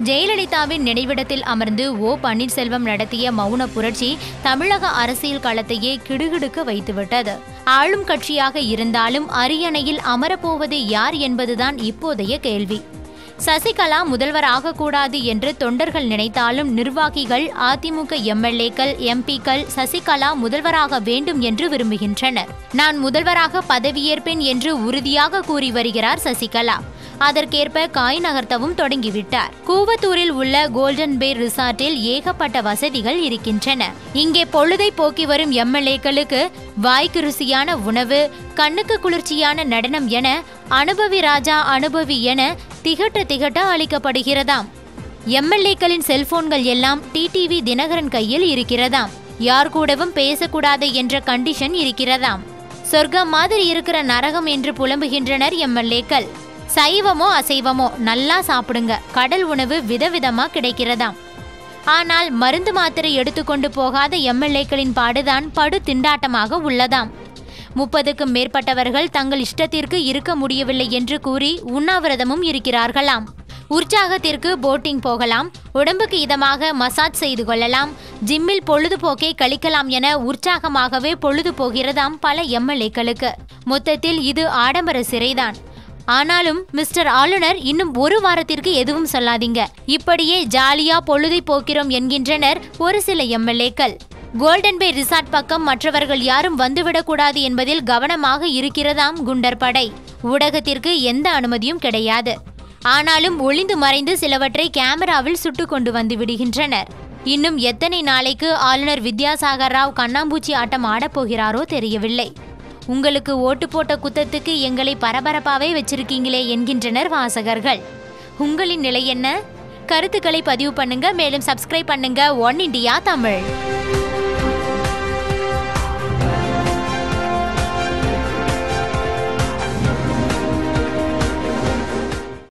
ஜெயலலிதாவின் நினைவிடத்தில் அமர்ந்து ஓ பன்னீர்செல்வம் நடத்திய மௌன புரட்சி தமிழக அரசியல் களத்தையே கிடுகிடுக்க வைத்துவிட்டது ஆளும் கட்சியாக இருந்தாலும் அரியணையில் அமரப்போவது யார் என்பதுதான் இப்போதைய கேள்வி சசிகலா முதல்வராக கூடாது என்று தொண்டர்கள் நினைத்தாலும் நிர்வாகிகள் அதிமுக எம்எல்ஏக்கள் எம்பிக்கள் சசிகலா முதல்வராக வேண்டும் என்று விரும்புகின்றனர் நான் முதல்வராக பதவியேற்பேன் என்று உறுதியாக கூறி வருகிறார் சசிகலா அதற்கேற்ப காய் நகர்த்தவும் தொடங்கிவிட்டார் கூவத்தூரில் உள்ள கோல்டன் பே ரிசார்ட்டில் ஏகப்பட்ட வசதிகள் இருக்கின்றன இங்கே பொழுதை போக்கி வரும் எம்எல்ஏக்களுக்கு வாய்க்கு ருசியான உணவு கண்ணுக்கு குளிர்ச்சியான நடனம் என அனுபவி ராஜா அனுபவி என திகட்ட திகட்ட அளிக்கப்படுகிறதாம் எம்எல்ஏக்களின் செல்போன்கள் எல்லாம் டிடிவி தினகரன் கையில் இருக்கிறதாம் யார் கூடவும் பேசக்கூடாது என்ற கண்டிஷன் இருக்கிறதாம் சொர்க்கம் மாதிரி இருக்கிற நரகம் என்று புலம்புகின்றனர் எம்எல்ஏக்கள் சைவமோ அசைவமோ நல்லா சாப்பிடுங்க கடல் உணவு விதவிதமா கிடைக்கிறதாம் ஆனால் மருந்து மாத்திரை எடுத்துக்கொண்டு போகாத எம்எல்ஏக்களின் பாடுதான் படு திண்டாட்டமாக உள்ளதாம் முப்பதுக்கும் மேற்பட்டவர்கள் தங்கள் இஷ்டத்திற்கு இருக்க முடியவில்லை என்று கூறி உண்ணாவிரதமும் இருக்கிறார்களாம் உற்சாகத்திற்கு போட்டிங் போகலாம் உடம்புக்கு இதமாக மசாஜ் செய்து கொள்ளலாம் ஜிம்மில் பொழுதுபோக்கை கழிக்கலாம் என உற்சாகமாகவே பொழுது போகிறதாம் பல எம்எல்ஏக்களுக்கு மொத்தத்தில் இது ஆடம்பர சிறைதான் ஆனாலும் மிஸ்டர் ஆளுநர் இன்னும் ஒரு வாரத்திற்கு எதுவும் சொல்லாதீங்க இப்படியே ஜாலியா பொழுதை போக்கிறோம் என்கின்றனர் ஒரு சில எம்எல்ஏக்கள் கோல்டன் பே ரிசார்ட் பக்கம் மற்றவர்கள் யாரும் வந்துவிடக்கூடாது என்பதில் கவனமாக இருக்கிறதாம் குண்டர் படை ஊடகத்திற்கு எந்த அனுமதியும் கிடையாது ஆனாலும் ஒளிந்து மறைந்து சிலவற்றை கேமராவில் சுட்டு கொண்டு வந்து விடுகின்றனர் இன்னும் எத்தனை நாளைக்கு ஆளுநர் வித்யாசாகர் ராவ் கண்ணாம்பூச்சி ஆட்டம் ஆடப்போகிறாரோ தெரியவில்லை உங்களுக்கு ஓட்டு போட்ட குத்தத்துக்கு எங்களை பரபரப்பாவே வச்சிருக்கீங்களே என்கின்றனர் வாசகர்கள் உங்களின் நிலை என்ன கருத்துக்களை பதிவு பண்ணுங்க மேலும் சப்ஸ்கிரைப் பண்ணுங்க ஒன் இண்டியா தமிழ்